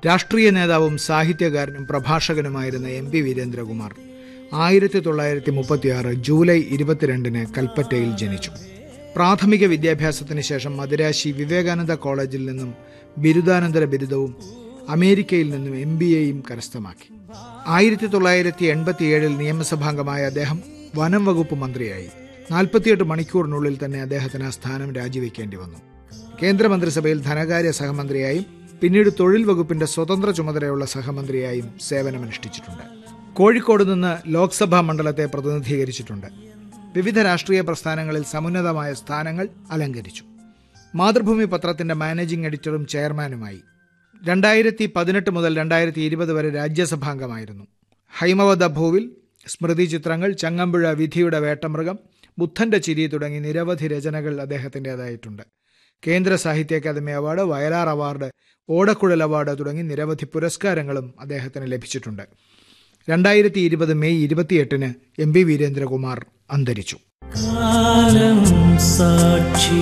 രാഷ്ട്രീയ നേതാവും സാഹിത്യകാരനും പ്രഭാഷകനുമായിരുന്ന എം പി വീരേന്ദ്രകുമാർ ആയിരത്തി തൊള്ളായിരത്തി മുപ്പത്തിയാറ് ജൂലൈ ഇരുപത്തിരണ്ടിന് കൽപ്പറ്റയിൽ ജനിച്ചു പ്രാഥമിക വിദ്യാഭ്യാസത്തിന് ശേഷം മദുരാശി വിവേകാനന്ദ കോളേജിൽ നിന്നും ബിരുദാനന്തര ബിരുദവും അമേരിക്കയിൽ നിന്നും എം ബി എയും കരസ്ഥമാക്കി ആയിരത്തി തൊള്ളായിരത്തി എൺപത്തിയേഴിൽ നിയമസഭാംഗമായ അദ്ദേഹം വനം വകുപ്പ് മന്ത്രിയായി നാൽപ്പത്തിയെട്ട് മണിക്കൂറിനുള്ളിൽ തന്നെ അദ്ദേഹത്തിന് ആ സ്ഥാനം രാജിവെക്കേണ്ടി വന്നു കേന്ദ്രമന്ത്രിസഭയിൽ ധനകാര്യ സഹമന്ത്രിയായും പിന്നീട് തൊഴിൽ വകുപ്പിന്റെ സ്വതന്ത്ര ചുമതലയുള്ള സഹമന്ത്രിയായും സേവനമനുഷ്ഠിച്ചിട്ടുണ്ട് കോഴിക്കോട് നിന്ന് ലോക്സഭാ മണ്ഡലത്തെ പ്രതിനിധീകരിച്ചിട്ടുണ്ട് വിവിധ രാഷ്ട്രീയ പ്രസ്ഥാനങ്ങളിൽ സമുന്നതമായ സ്ഥാനങ്ങൾ അലങ്കരിച്ചു മാതൃഭൂമി പത്രത്തിന്റെ മാനേജിംഗ് എഡിറ്ററും ചെയർമാനുമായി രണ്ടായിരത്തി പതിനെട്ട് മുതൽ രണ്ടായിരത്തി ഇരുപത് വരെ രാജ്യസഭാംഗമായിരുന്നു ഹൈമവത ഭൂവിൽ സ്മൃതി ചിത്രങ്ങൾ ചങ്ങമ്പുഴ വിധിയുടെ വേട്ടമൃഗം ബുദ്ധന്റെ ചിരി തുടങ്ങി നിരവധി രചനകൾ അദ്ദേഹത്തിൻ്റെതായിട്ടുണ്ട് Kendra Sahitya Akademi award Vayalar award Odakkuzhal award തുടങ്ങി നിരവധി പുരസ്കാരങ്ങളും അദ്ദേഹത്തിന് ലഭിച്ചിട്ടുണ്ട് രണ്ടായിരത്തി ഇരുപത് മെയ് ഇരുപത്തിയെട്ടിന് എം പി വീരേന്ദ്രകുമാർ അന്തരിച്ചു കാലം സാക്ഷി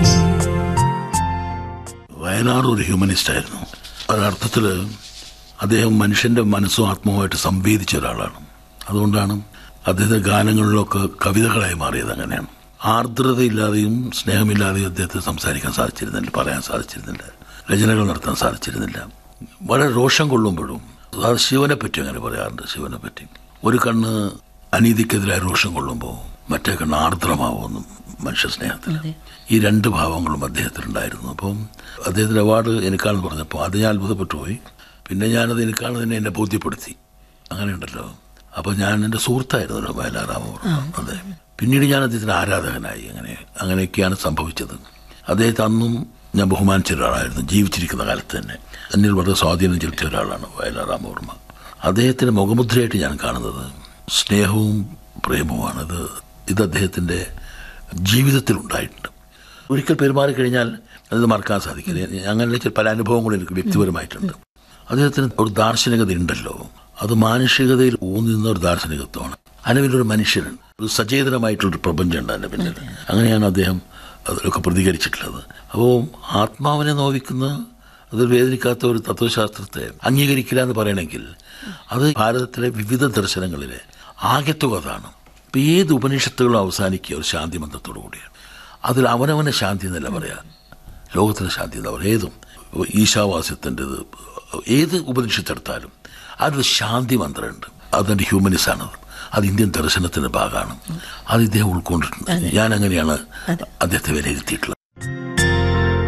വയലാർ ഒരു ഹ്യൂമനിസ്റ്റ് ആയിരുന്നു ഒരർത്ഥത്തിൽ അദ്ദേഹം മനുഷ്യന്റെ മനസ്സും ആത്മാവുമായിട്ട് സംവേദിച്ച ഒരാളാണ് അതുകൊണ്ടാണ് അദ്ദേഹത്തിന്റെ ഗാനങ്ങളിലൊക്കെ കവിതകളായി മാറിയത് അങ്ങനെയാണ് ആർദ്രതയില്ലാതെയും സ്നേഹമില്ലാതെയും അദ്ദേഹത്തിന് സംസാരിക്കാൻ സാധിച്ചിരുന്നില്ല പറയാൻ സാധിച്ചിരുന്നില്ല രചനകൾ നടത്താൻ സാധിച്ചിരുന്നില്ല വളരെ രോഷം കൊള്ളുമ്പോഴും അത് ശിവനെ പറ്റി അങ്ങനെ പറയാറുണ്ട് ശിവനെ പറ്റി ഒരു കണ്ണ് അനീതിക്കെതിരായ രോഷം കൊള്ളുമ്പോൾ മറ്റേ കണ്ണ് ആർദ്രമാവുമെന്നും മനുഷ്യ സ്നേഹത്തിൽ ഈ രണ്ട് ഭാവങ്ങളും അദ്ദേഹത്തിനുണ്ടായിരുന്നു അപ്പം അദ്ദേഹത്തിന്റെ അവാർഡ് എനിക്കാണെന്ന് പറഞ്ഞപ്പോൾ അത് ഞാൻ അത്ഭുതപ്പെട്ടു പോയി പിന്നെ ഞാനത് എനിക്കാണ് തന്നെ എന്നെ ബോധ്യപ്പെടുത്തി അങ്ങനെയുണ്ടല്ലോ അപ്പോൾ ഞാൻ എൻ്റെ സുഹൃത്തായിരുന്നു വയലാറാമവർമ്മ അതെ പിന്നീട് ഞാൻ അദ്ദേഹത്തിന് ആരാധകനായി അങ്ങനെ അങ്ങനെയൊക്കെയാണ് സംഭവിച്ചത് അദ്ദേഹത്തെ അന്നും ഞാൻ ബഹുമാനിച്ച ഒരാളായിരുന്നു ജീവിച്ചിരിക്കുന്ന കാലത്ത് തന്നെ എന്നിൽ വളരെ സ്വാധീനം ചെലുത്തിയ ഒരാളാണ് വയലാറാമവർമ്മ അദ്ദേഹത്തിന്റെ മുഖമുദ്രയായിട്ട് ഞാൻ കാണുന്നത് സ്നേഹവും പ്രേമവുമാണ് ഇത് ഇത് അദ്ദേഹത്തിന്റെ ജീവിതത്തിൽ ഉണ്ടായിട്ടുണ്ട് ഒരിക്കൽ പെരുമാറി കഴിഞ്ഞാൽ അത് മറക്കാൻ സാധിക്കില്ല അങ്ങനെ ചില പല അനുഭവങ്ങളും എനിക്ക് വ്യക്തിപരമായിട്ടുണ്ട് അദ്ദേഹത്തിന് ഒരു ദാർശനികത ഉണ്ടല്ലോ അത് മാനുഷികതയിൽ ഊന്നി നിന്ന ഒരു ദാർശനികത്വമാണ് അതിന് പിന്നിൽ ഒരു മനുഷ്യൻ ഒരു സചേതനമായിട്ടുള്ളൊരു പ്രപഞ്ചം ഉണ്ട് അതിന്റെ പിന്നിൽ അങ്ങനെയാണ് അദ്ദേഹം അതിലൊക്കെ പ്രതികരിച്ചിട്ടുള്ളത് അപ്പോൾ ആത്മാവിനെ നോവിക്കുന്ന അത് വേദനിക്കാത്ത ഒരു തത്വശാസ്ത്രത്തെ അംഗീകരിക്കില്ല എന്ന് പറയണമെങ്കിൽ അത് ഭാരതത്തിലെ വിവിധ ദർശനങ്ങളിലെ ആകെത്തുക അതാണ് ഇപ്പം ഏത് ഉപനിഷത്തുകളും അവസാനിക്കുക ഒരു ശാന്തി മന്ത്രത്തോടു കൂടിയാണ് അതിൽ അവനവനെ ശാന്തി എന്നല്ല പറയാ ലോകത്തിലെ ശാന്തി എന്ന് പറയാം ഏതും ഈശാവാസ്യത്തിൻ്റെത് ഏത് ഉപനിഷത്തെടുത്താലും അതിലൊരു ശാന്തി മന്ത്രമുണ്ട് അതിൻ്റെ ഹ്യൂമനിസാണത് അത് ഇന്ത്യൻ ദർശനത്തിന്റെ ഭാഗമാണ് അത് ഇദ്ദേഹം ഉൾക്കൊണ്ടിട്ടുണ്ട് ഞാൻ അങ്ങനെയാണ് അദ്ദേഹത്തെ വിലയിരുത്തിയിട്ടുള്ളത്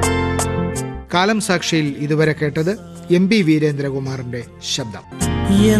കാലം സാക്ഷിയിൽ ഇതുവരെ കേട്ടത് എം പി വീരേന്ദ്രകുമാറിന്റെ ശബ്ദം